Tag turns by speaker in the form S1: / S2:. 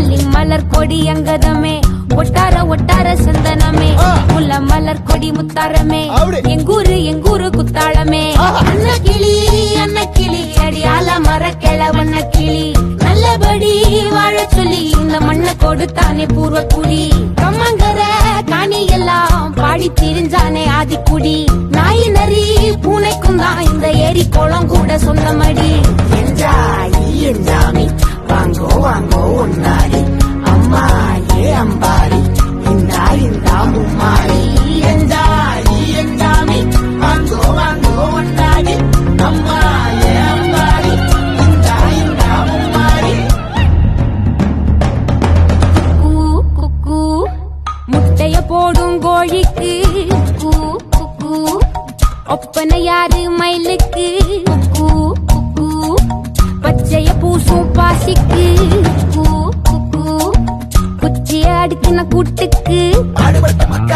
S1: அல்லி மலர் கொடி அங்கதமே ஒட்டார ஒட்டார சந்தனமே
S2: ஆ.
S1: முல்ல மலர் கொடி முத்தாரமே
S2: அப்படி.
S1: எங்கூரு எங்கூரு குத்தாளமே
S2: ஆஹா.
S1: அன்ன கிளி அன்ன கிளி அடியால மர கிழவண்ண கிளி நல்லபடி வாழ சொல்லி இந்த மண்ணை கொடுத்தானே பூர்வ குடி கம்மங்கர காணி எல்லாம் பாடி திரிஞ்சானே ஆதிக்குடி நாய் நரி பூனைக்கும் தான் இந்த ஏரி குளம் கூட சொந்தமடி
S3: என்ஜாய் என்ஜாமி வாங்கோ வாங்கோ ஒன்னாரி அம்மா ஏ அம்பாரி இந்தா இந்தா மும்மாரி என்ஜாய் என்ஜாமி வாங்கோ வாங்கோ ஒன்னாரி அம்மா ஏ அம்பாரி இந்தா இந்தா மும்மாரி
S1: கூ குக்கு முட்டைய போடும் கோழிக்கு கூ குக்கு ஒப்பனை யாரு மயிலுக்கு குக்கு குக்கு பச்சைய பூசும் பாசிக்கு கூ குக்கு குச்சிய அடுக்கின கூட்டுக்கு
S3: பாடுபட்ட மக்கள்